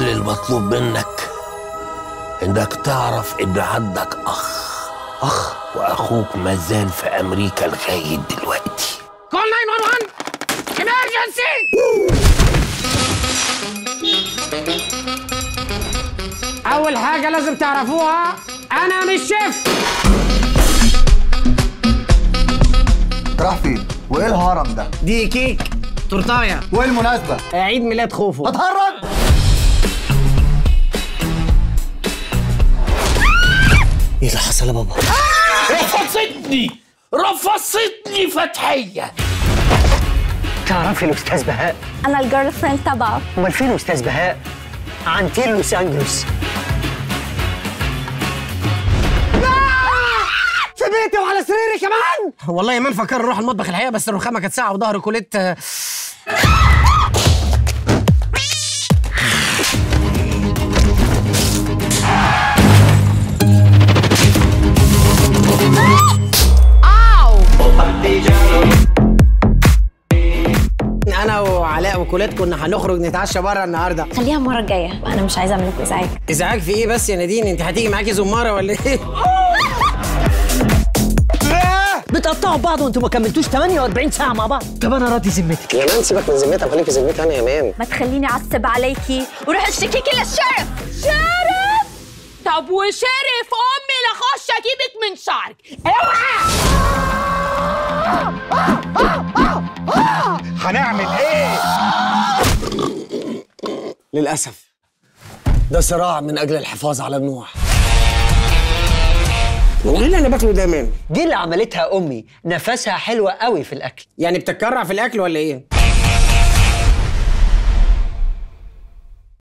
كل المطلوب منك انك تعرف ان عندك اخ اخ واخوك مازال في امريكا لغايه دلوقتي كول 911 emergency اول حاجه لازم تعرفوها انا مش شيف راح فين؟ وايه الهرم ده؟ دي كيك تورتايه وايه المناسبة؟ عيد ميلاد خوفو اتهرج؟ ايه اللي حصل يا بابا رفضتني رفضتني فتحيه تعرفي الاستاذ بهاء انا الجيرل فريند تبعه امال فين استاذ بهاء عنتيل لوس انجلوس في بيتي وعلى سريري كمان والله ما نفكر نروح المطبخ الحقيقه بس الرخامه كانت ساعه وظهر كوليت آه، انا وعلاء وكوليت كنا هنخرج نتعشى بره النهارده خليها المره الجايه انا مش عايزه اعمل لكم ازعاج ازعاج في ايه بس يا نادين انت هتيجي معاكي زماره ولا ايه بتقطعوا بعض وانتوا ما كملتوش 48 ساعه مع بعض طب انا راضي ذمتك يا مان سيبك من ذمتها وخليك في ذمتي انا يا مان ما تخليني اعصب عليكي وروح اشتكيكي للشرف شرف طب وشرف امي لخش اجيبك من شعرك اوعى هنعمل ايه؟ للاسف ده صراع من اجل الحفاظ على النوع وايه اللي انا باكله ده يا مان دي اللي عملتها امي نفسها حلوه قوي في الاكل يعني بتتكرع في الاكل ولا ايه